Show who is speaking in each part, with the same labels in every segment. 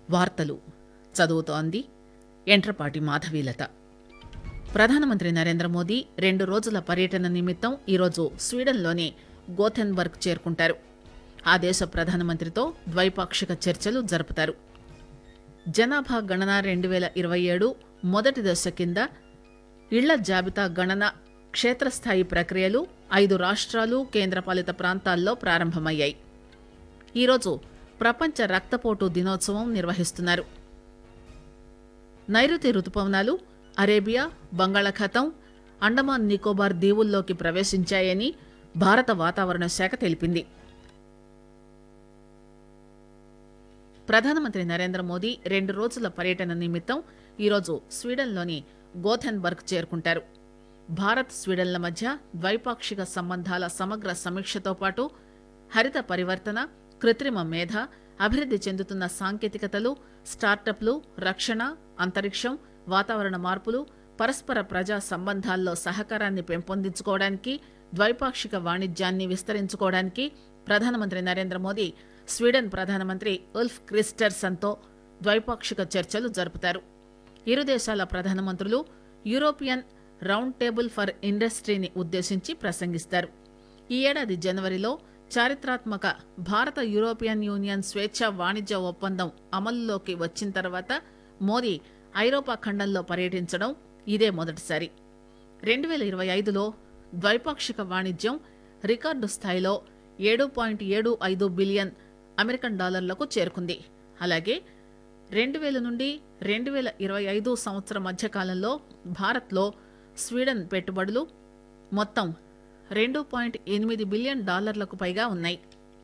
Speaker 1: వార్తలు చదువుతోంది ఎంట్రపాటి మాధవీలత ప్రధానమంత్రి నరేంద్ర మోదీ రెండు రోజుల పర్యటన నిమిత్తం ఈరోజు స్వీడన్లోని గోథెన్బర్గ్ చేరుకుంటారు ఆ దేశ ప్రధానమంత్రితో ద్వైపాక్షిక చర్చలు జరుపుతారు జనాభా గణన రెండు వేల ఇరవై ఏడు మొదటి దశ కింద ఇళ్ల జాబితా గణన క్షేత్రస్థాయి ప్రక్రియలు ఐదు రాష్ట్రాలు కేంద్రపాలిత ప్రాంతాల్లో ప్రారంభమయ్యాయి ఈరోజు ప్రపంచ రక్తపోటు దినోత్సవం నిర్వహిస్తున్నారు నైరుతి రుతుపవనాలు అరేబియా బంగాళాఖాతం అండమాన్ నికోబార్ దీవుల్లోకి ప్రవేశించాయని భారత వాతావరణ శాఖ తెలిపింది ప్రధానమంత్రి నరేంద్ర మోదీ రెండు రోజుల పర్యటన నిమిత్తం ఈరోజు స్వీడన్లోని గోథెన్బర్గ్ చేరుకుంటారు భారత్ స్వీడన్ల మధ్య ద్వైపాక్షిక సంబంధాల సమగ్ర సమీక్షతో పాటు హరిత పరివర్తన కృత్రిమ మేధ అభివృద్ది చెందుతున్న సాంకేతికతలు స్టార్టప్లు రక్షణ అంతరిక్షం వాతావరణ మార్పులు పరస్పర ప్రజా సంబంధాల్లో సహకారాన్ని పెంపొందించుకోవడానికి ద్వైపాక్షిక వాణిజ్యాన్ని విస్తరించుకోవడానికి ప్రధానమంత్రి నరేంద్ర మోదీ స్వీడన్ ప్రధానమంత్రి ఉల్ఫ్ క్రిస్టర్సన్తో ద్వైపాక్షిక చర్చలు జరుపుతారు ఇరు దేశాల ప్రధానమంత్రులు యూరోపియన్ రౌండ్ టేబుల్ ఫర్ ఇండస్ట్రీని ఉద్దేశించి ప్రసంగిస్తారు ఈ ఏడాది జనవరిలో చారిత్రాత్మక భారత యూరోపియన్ యూనియన్ స్వేచ్ఛ వాణిజ్య ఒప్పందం అమలులోకి వచ్చిన తర్వాత మోదీ ఐరోపా ఖండంలో పర్యటించడం ఇదే మొదటిసారి రెండు వేల ఇరవై ఐదులో ద్వైపాక్షిక వాణిజ్యం రికార్డు స్థాయిలో ఏడు పాయింట్ ఏడు ఐదు బిలియన్ అమెరికన్ డాలర్లకు చేరుకుంది అలాగే రెండు వేల నుండి రెండు వేల ఇరవై ఐదు సంవత్సరం మధ్య కాలంలో భారత్లో స్వీడన్ పెట్టుబడులు మొత్తం రెండు పాయింట్ ఎనిమిది బిలియన్ డాలర్లకు పైగా ఉన్నాయి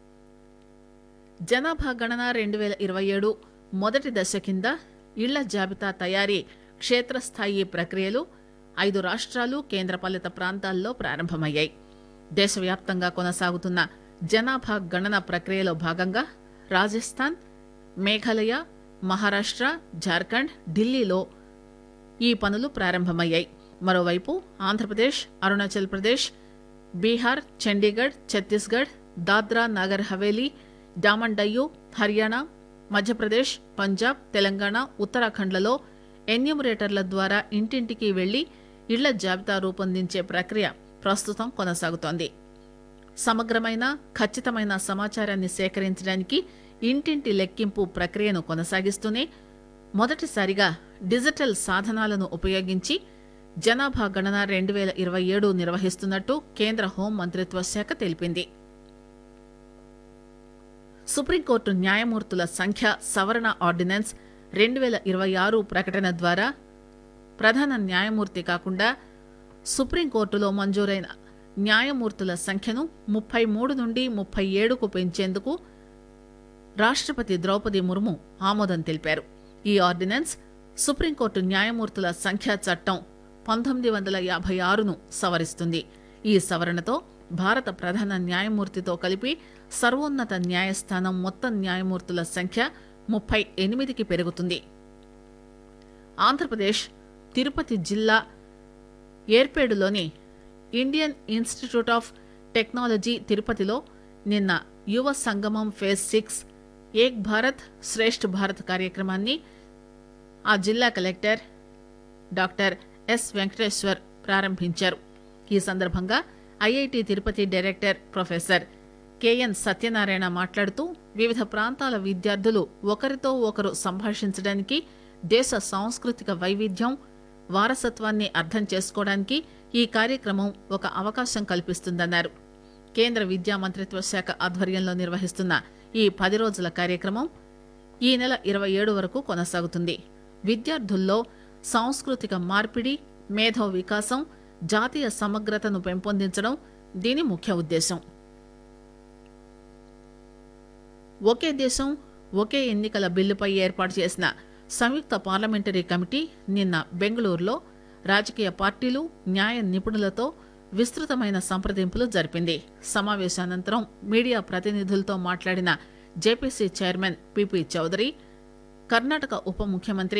Speaker 1: జనాభా గణన రెండు వేల ఇరవై ఏడు మొదటి దశ కింద ఇళ్ల జాబితా తయారీ క్షేత్రస్థాయి ప్రక్రియలు ఐదు రాష్ట్రాలు కేంద్రపాలిత ప్రాంతాల్లో ప్రారంభమయ్యాయి దేశవ్యాప్తంగా కొనసాగుతున్న జనాభా గణన ప్రక్రియలో భాగంగా రాజస్థాన్ మేఘాలయ మహారాష్ట్ర జార్ఖండ్ ఢిల్లీలో ఈ పనులు ప్రారంభమయ్యాయి మరోవైపు ఆంధ్రప్రదేశ్ అరుణాచల్ ప్రదేశ్ బీహార్ చండీగఢ్ ఛత్తీస్గఢ్ దాద్రా నగర్ హవేలీ డామన్ డయ్యూ హర్యానా మధ్యప్రదేశ్ పంజాబ్ తెలంగాణ ఉత్తరాఖండ్లలో ఎన్యూమరేటర్ల ద్వారా ఇంటింటికి వెళ్లి ఇళ్ల జాబితా రూపొందించే ప్రక్రియ ప్రస్తుతం కొనసాగుతోంది సమగ్రమైన ఖచ్చితమైన సమాచారాన్ని సేకరించడానికి ఇంటింటి లెక్కింపు ప్రక్రియను కొనసాగిస్తూనే మొదటిసారిగా డిజిటల్ సాధనాలను ఉపయోగించి జనాభా గణన రెండు వేల ఇరవై ఏడు నిర్వహిస్తున్నట్టు కేంద్ర హోం మంత్రిత్వ శాఖ తెలిపింది సుప్రీంకోర్టు న్యాయమూర్తుల సంఖ్య సవరణ ఆర్డినెన్స్ రెండు వేల ఇరవై ఆరు ప్రకటన ద్వారా ప్రధాన న్యాయమూర్తి కాకుండా సుప్రీంకోర్టులో మంజూరైన న్యాయమూర్తుల సంఖ్యను ముప్పై మూడు నుండి ముప్పై ఏడుకు పెంచేందుకు రాష్ట్రపతి ద్రౌపది ముర్ము ఆమోదం తెలిపారు ఈ ఆర్డినెన్స్ సుప్రీంకోర్టు న్యాయమూర్తుల సంఖ్యా చట్టం పంతొమ్మిది వందల యాభై ఆరును సవరిస్తుంది ఈ సవరణతో భారత ప్రధాన న్యాయమూర్తితో కలిపి సర్వోన్నత న్యాయస్థానం మొత్తం న్యాయమూర్తుల సంఖ్య ముప్పై ఎనిమిదికి పెరుగుతుంది ఆంధ్రప్రదేశ్ తిరుపతి జిల్లా ఏర్పేడులోని ఇండియన్ ఇన్స్టిట్యూట్ ఆఫ్ టెక్నాలజీ తిరుపతిలో నిన్న యువ సంగమం ఫేజ్ సిక్స్ ఏక్ భారత్ శ్రేష్ఠ భారత్ కార్యక్రమాన్ని ఆ జిల్లా కలెక్టర్ డాక్టర్ ఎస్ వెంకటేశ్వర్ ప్రారంభించారు ఈ సందర్భంగా IIT Tirupati director professor KN Satyanarayana మాట్లాడుతూ వివిధ ప్రాంతాల విద్యార్థులు ఒకరితో ఒకరు సంభాషించడానికి దేశ సాంస్కృతిక వైవిధ్యం వారసత్వాన్ని అర్థం చేసుకోవడానికి ఈ కార్యక్రమం ఒక అవకాశం కల్పిస్తుందన్నారు కేంద్ర విద్యా మంత్రిత్వ శాఖ ఆధ్వర్యంలో నిర్వహిస్తున్న ఈ పది రోజుల కార్యక్రమం ఈ నెల ఇరవై ఏడు వరకు కొనసాగుతుంది విద్యార్థుల్లో సాంస్కృతిక మార్పిడి మేధో వికాసం జాతీయ సమగ్రతను పెంపొందించడం దీని ముఖ్య ఉద్దేశం ఒకే దేశం ఒకే ఎన్నికల బిల్లుపై ఏర్పాటు చేసిన సంయుక్త పార్లమెంటరీ కమిటీ నిన్న బెంగళూరులో రాజకీయ పార్టీలు న్యాయ నిపుణులతో విస్తృతమైన సంప్రదింపులు జరిపింది సమావేశానంతరం మీడియా ప్రతినిధులతో మాట్లాడిన JPC chairman PP Chaudhary Karnataka ఉప ముఖ్యమంత్రి